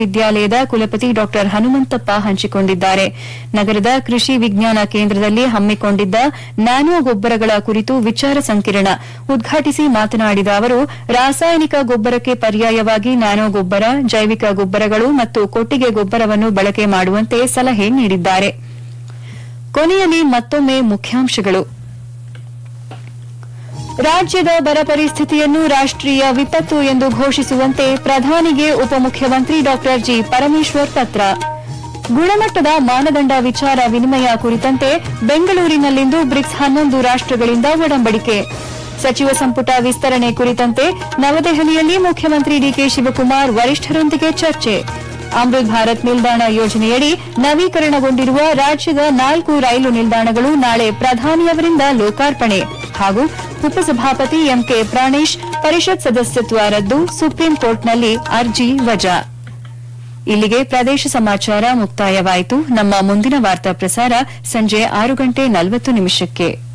ವಿದ್ಯಾಲಯದ ಕುಲಪತಿ ಡಾ ಹನುಮಂತಪ್ಪ ಹಂಚಿಕೊಂಡಿದ್ದಾರೆ ನಗರದ ಕೃಷಿ ವಿಜ್ಞಾನ ಕೇಂದ್ರದಲ್ಲಿ ಹಮ್ಮಿಕೊಂಡಿದ್ದ ನ್ಯಾನೋ ಗೊಬ್ಬರಗಳ ಕುರಿತು ವಿಚಾರ ಸಂಕಿರಣ ಉದ್ಘಾಟಿಸಿ ಮಾತನಾಡಿದ ಅವರು ರಾಸಾಯನಿಕ ಗೊಬ್ಬರಕ್ಕೆ ಪರ್ಯಾಯವಾಗಿ ನ್ಯಾನೋ ಗೊಬ್ಬರ ಜೈವಿಕ ಗೊಬ್ಬರಗಳು ಮತ್ತು ಕೊಟ್ಟಿಗೆ ಗೊಬ್ಬರವನ್ನು ಬಳಕೆ ಮಾಡುವಂತೆ ಸಲಹೆ ನೀಡಿದ್ದಾರೆ ಕೊನೆಯಲ್ಲಿ ಮತ್ತೊಮ್ಮೆ ಮುಖ್ಯಾಂಶಗಳು ರಾಜ್ಯದ ಬರ ಪರಿಸ್ಥಿತಿಯನ್ನು ರಾಷ್ಟ್ರೀಯ ವಿಪತ್ತು ಎಂದು ಘೋಷಿಸುವಂತೆ ಪ್ರಧಾನಿಗೆ ಉಪಮುಖ್ಯಮಂತ್ರಿ ಡಾ ಜಿ ಪರಮೇಶ್ವರ್ ಪತ್ರ ಗುಣಮಟ್ಟದ ಮಾನದಂಡ ವಿಚಾರ ವಿನಿಮಯ ಕುರಿತಂತೆ ಬೆಂಗಳೂರಿನಲ್ಲಿಂದು ಬ್ರಿಕ್ಸ್ ಹನ್ನೊಂದು ರಾಷ್ಟಗಳಿಂದ ಒಡಂಬಡಿಕೆ ಸಚಿವ ಸಂಪುಟ ವಿಸ್ತರಣೆ ಕುರಿತಂತೆ ನವದೆಹಲಿಯಲ್ಲಿ ಮುಖ್ಯಮಂತ್ರಿ ಡಿಕೆ ಶಿವಕುಮಾರ್ ವರಿಷ್ಠರೊಂದಿಗೆ ಚರ್ಚೆ ಅಮೃತ್ ಭಾರತ್ ನಿಲ್ದಾಣ ಯೋಜನೆಯಡಿ ನವೀಕರಣಗೊಂಡಿರುವ ರಾಜ್ಯದ ನಾಲ್ಕು ರೈಲು ನಿಲ್ದಾಣಗಳು ನಾಳೆ ಪ್ರಧಾನಿಯವರಿಂದ ಲೋಕಾರ್ಪಣೆ ಹಾಗೂ ಉಪಸಭಾಪತಿ ಎಂಕೆ ಪ್ರಾಣೇಶ್ ಪರಿಷತ್ ಸದಸ್ಯತ್ವ ರದ್ದು ಸುಪ್ರೀಂ ಕೋರ್ಟ್ನಲ್ಲಿ ಅರ್ಜಿ ವಜಾ ಇಲ್ಲಿಗೆ ಪ್ರದೇಶ ಸಮಾಚಾರ ಮುಕ್ತಾಯವಾಯಿತು ನಮ್ಮ ಮುಂದಿನ ವಾರ್ತಾ ಪ್ರಸಾರ ಸಂಜೆ ಆರು ಗಂಟೆ ನಲವತ್ತು ನಿಮಿಷಕ್ಕೆ